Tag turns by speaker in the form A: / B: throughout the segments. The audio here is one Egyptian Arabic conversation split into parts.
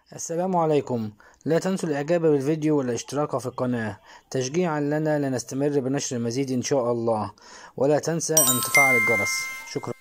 A: السلام عليكم لا تنسوا الاعجاب بالفيديو والاشتراك في القناة تشجيعا لنا لنستمر بنشر المزيد ان شاء الله ولا تنسى ان تفعل الجرس شكرا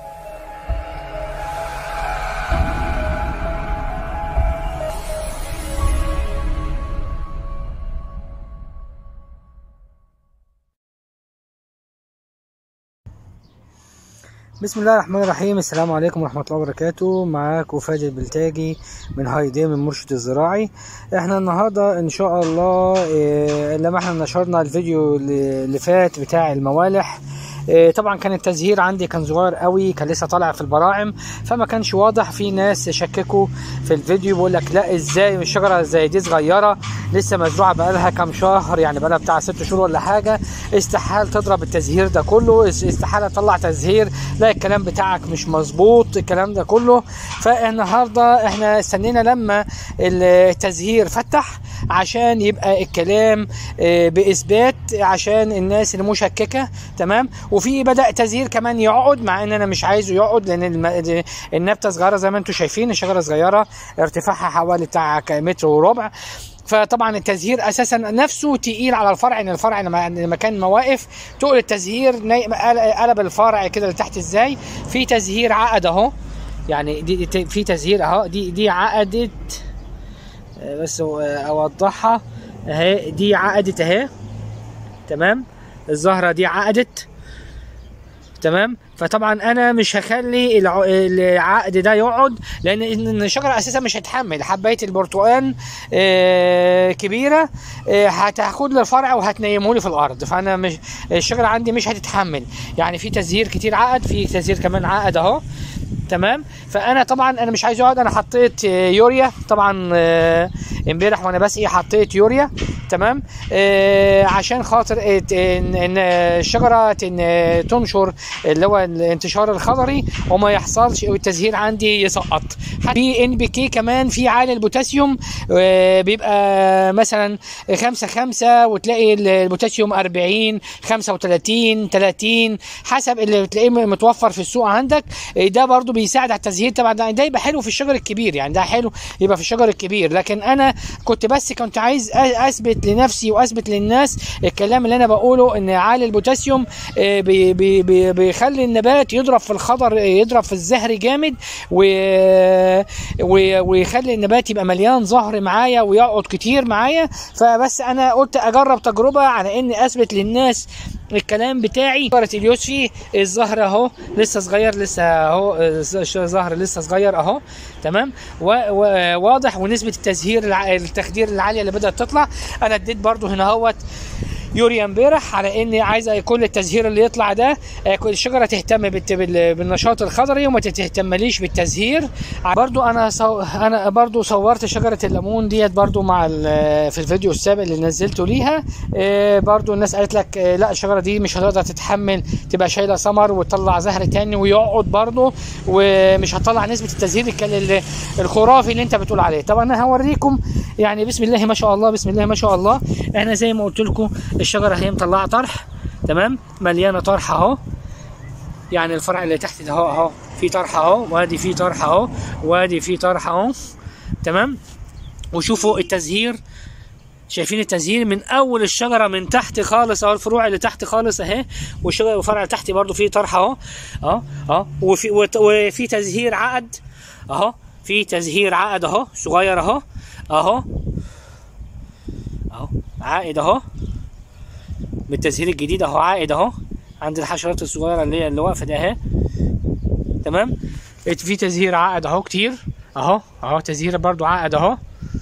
A: بسم الله الرحمن الرحيم السلام عليكم ورحمة الله وبركاته معاكم فادي البلتاجي من هايدي من مرشد الزراعي احنا النهاردة ان شاء الله إيه لما احنا نشرنا الفيديو اللي فات بتاع الموالح إيه طبعا كان التزهير عندي كان صغير قوي كان لسه طالع في البراعم فما كانش واضح في ناس شككوا في الفيديو بيقول لك لا ازاي الشجره زي دي صغيره لسه مزروعه بقالها كام شهر يعني بقالها بتاع ست شهور ولا حاجه استحال تضرب التزهير ده كله استحاله تطلع تزهير لا الكلام بتاعك مش مظبوط الكلام ده كله فالنهارده احنا استنينا لما التزهير فتح عشان يبقى الكلام باثبات عشان الناس اللي مشككه تمام وفي بدا تزهير كمان يقعد مع ان انا مش عايزه يقعد لان النبته صغيره زي ما انتم شايفين الشجره صغيره ارتفاعها حوالي بتاع متر وربع فطبعا التزهير اساسا نفسه تقيل على الفرع ان الفرع لما كان مواقف تقل التزهير قلب الفرع كده لتحت ازاي في تزهير عقد اهو يعني دي, دي في تزهير اهو دي دي عقدت بس اوضحها اهي دي عقدت اهي تمام الزهره دي عقدت تمام فطبعا انا مش هخلي العقد ده يقعد لان الشجره اساسا مش هتحمل حبايه البرتقال كبيره هتاخد لي الفرع وهتنيمه لي في الارض فانا مش الشجره عندي مش هتتحمل يعني في تزهير كتير عقد في تزهير كمان عقد اهو تمام فانا طبعا انا مش عايز اقعد انا حطيت يوريا طبعا امبارح وانا بسقي حطيت يوريا تمام آه عشان خاطر ان الشجره تنشر اللي هو الانتشار الخضري وما يحصلش التزهير عندي يسقط في ان بي كي كمان في عالي البوتاسيوم آه بيبقى مثلا 5 5 وتلاقي البوتاسيوم 40 35 30 حسب اللي بتلاقيه متوفر في السوق عندك ده برضو بيساعد على التزهير طبعا ده يبقى حلو في الشجر الكبير يعني ده حلو يبقى في الشجر الكبير لكن انا كنت بس كنت عايز اثبت لنفسي واثبت للناس الكلام اللي انا بقوله ان عالي البوتاسيوم بي بي بي بيخلي النبات يضرب في الخضر يضرب في الزهر جامد ويخلي النبات يبقى مليان زهر معايا ويقعد كتير معايا فبس انا قلت اجرب تجربه على اني اثبت للناس الكلام بتاعي شجرة اليوسفي الزهر اهو لسه صغير لسه اهو الزهر لسه صغير اهو تمام وواضح ونسبة التزهير التخدير العالية اللي بدأت تطلع انا اديت برضو هنا اهوت يوريا امبارح على اني عايزه كل التزهير اللي يطلع ده كل الشجره تهتم بالنشاط الخضري وما تهتمليش بالتزهير برضو انا صو... انا برضو صورت شجره الليمون ديت برضو مع في الفيديو السابق اللي نزلته ليها برضو الناس قالت لك لا الشجره دي مش هتقدر تتحمل تبقى شايله ثمر وتطلع زهر تاني ويقعد برضو ومش هتطلع نسبه التزهير الخرافي اللي انت بتقول عليه طبعا انا هوريكم يعني بسم الله ما شاء الله بسم الله ما شاء الله احنا زي ما قلت لكم الشجره هي مطلعه طرح تمام مليانه طرح اهو يعني الفرع اللي تحت ده اهو اهو في طرح اهو وادي في طرح اهو وادي في طرح اهو تمام وشوفوا التزهير شايفين التزهير من اول الشجره من تحت خالص اهو الفروع اللي تحت خالص اهي والشجره والفرع تحت برضو فيه طرح اهو اهو اهو وفي وفي تزهير عقد اهو في تزهير عقد اهو صغير اهو اهو اهو عائد اهو بالتزهير الجديد اهو عائد اهو عند الحشرات الصغيره اللي هي اللي واقفه ده اهي تمام في تزهير عقد اهو كتير اهو اهو تزهير برضو عقد اهو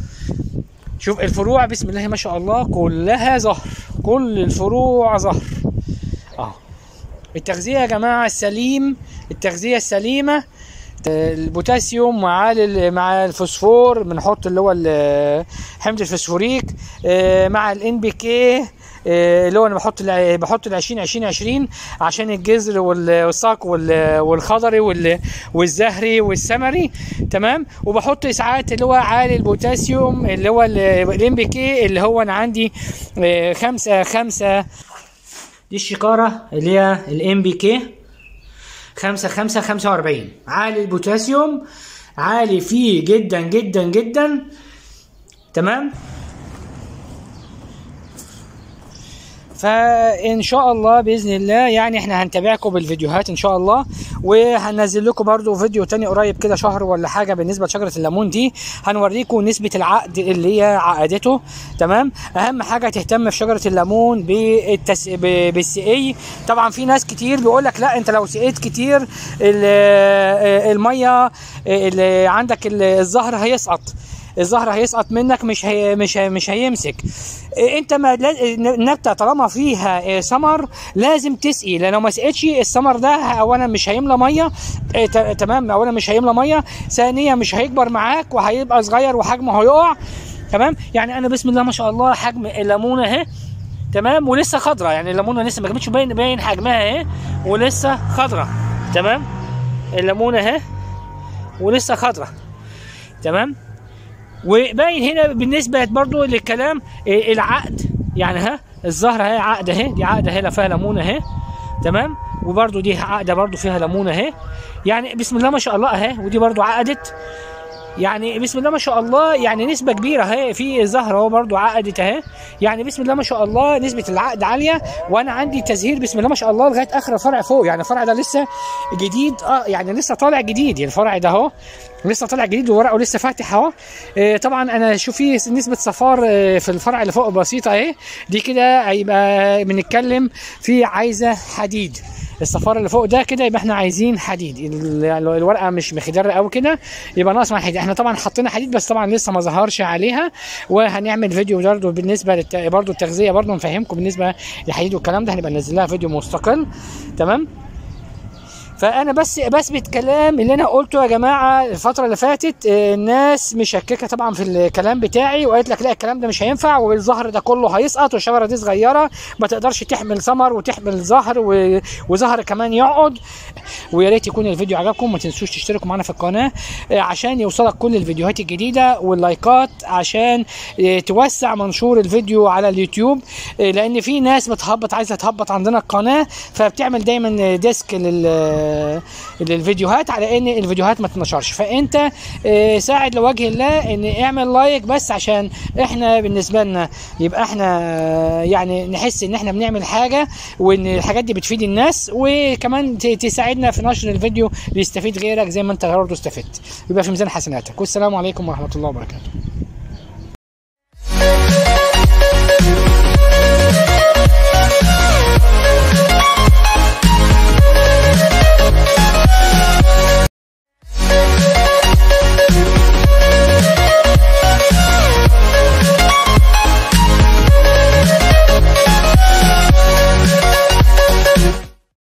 A: شوف الفروع بسم الله ما شاء الله كلها زهر كل الفروع زهر اهو التغذيه يا جماعه السليم التغذيه السليمه البوتاسيوم مع مع الفوسفور بنحط اللي هو حمض الفسفوريك مع الان بي كي اللي هو انا بحط بحط ال 20 20 20 عشان الجذر والساق والخضري والزهري والثمري تمام وبحط ساعات اللي هو عالي البوتاسيوم اللي هو الام بي كي اللي هو انا عندي خمسة خمسة دي الشقارة اللي هي الام بي كي خمسة خمسة خمسة وأربعين عالي البوتاسيوم عالي فيه جدا جدا جدا تمام فان شاء الله باذن الله يعني احنا هنتابعكم بالفيديوهات ان شاء الله وهننزل لكم برضو فيديو تاني قريب كده شهر ولا حاجه بالنسبه لشجره الليمون دي هنوريكم نسبه العقد اللي هي عقدته تمام اهم حاجه تهتم في شجره الليمون بالتس... ب- بالسقي طبعا في ناس كتير بيقول لك لا انت لو سقيت كتير ال- الميه اللي عندك الزهر هيسقط الزهر هيسقط منك مش هي مش هي مش هيمسك إيه انت ما لا- النبته طالما فيها إيه، ثمر لازم تسقي لان لو ما سقيتش الثمر ده اولا مش هيملى ميه إيه، ت- تمام اولا مش هيملى ميه ثانيا مش هيكبر معاك وهيبقى صغير وحجمه هيقع تمام يعني انا بسم الله ما شاء الله حجم الليمونه اهي تمام ولسه خضره يعني الليمونه لسه ما جابتش باين باين حجمها اهي ولسه خضره تمام الليمونه اهي ولسه خضره تمام وباين هنا بالنسبه برضو للكلام إيه، العقد يعني ها الزهره اهي عقد اهي دي عقده هنا فيها ليمونه اهي تمام وبرضو دي عقده برضو فيها ليمونه اهي يعني بسم الله ما شاء الله اهي ودي برضو عقدت يعني بسم الله ما شاء الله يعني نسبة كبيرة اهي في زهرة اهو برضو عقدت اهي يعني بسم الله ما شاء الله نسبة العقد عالية وانا عندي تزهير بسم الله ما شاء الله لغاية اخر فرع فوق يعني الفرع ده لسه جديد اه يعني لسه طالع جديد يعني الفرع ده اهو لسه طالع جديد وورقه لسه فاتح اهو آه، طبعا انا شوف في نسبة صفار آه، في الفرع اللي فوق بسيطة اهي دي كده هيبقى بنتكلم في عايزة حديد الصفار اللي فوق ده كده يبقى احنا عايزين حديد ال- الورقه مش مخضره قوي كده يبقى ناقص مع حديد احنا طبعا حطينا حديد بس طبعا لسه ما ظهرش عليها وهنعمل فيديو برضه بالنسبه للت... برضه التغذيه برضه نفهمكم بالنسبه للحديد والكلام ده هنبقى ننزل لها فيديو مستقل تمام فانا بس بثبت كلام اللي انا قلته يا جماعه الفتره اللي فاتت آه، الناس مشككه طبعا في الكلام بتاعي وقالت لك لا الكلام ده مش هينفع والزهر ده كله هيسقط والشجره دي صغيره ما تقدرش تحمل ثمر وتحمل زهر و- وزهر كمان يقعد ويا ريت يكون الفيديو عجبكم ما تنسوش تشتركوا معانا في القناه آه، عشان يوصلك كل الفيديوهات الجديده واللايكات عشان آه، توسع منشور الفيديو على اليوتيوب آه، لان في ناس بتهبط عايزه تهبط عندنا القناه فبتعمل دايما ديسك لل للفيديوهات على ان الفيديوهات ما تنشرش فانت آه، ساعد لوجه الله ان اعمل لايك بس عشان احنا بالنسبه لنا يبقى احنا آه، يعني نحس ان احنا بنعمل حاجه وان الحاجات دي بتفيد الناس وكمان ت- تساعدنا في نشر الفيديو ليستفيد غيرك زي ما انت برضه استفدت يبقى في ميزان حسناتك والسلام عليكم ورحمه الله وبركاته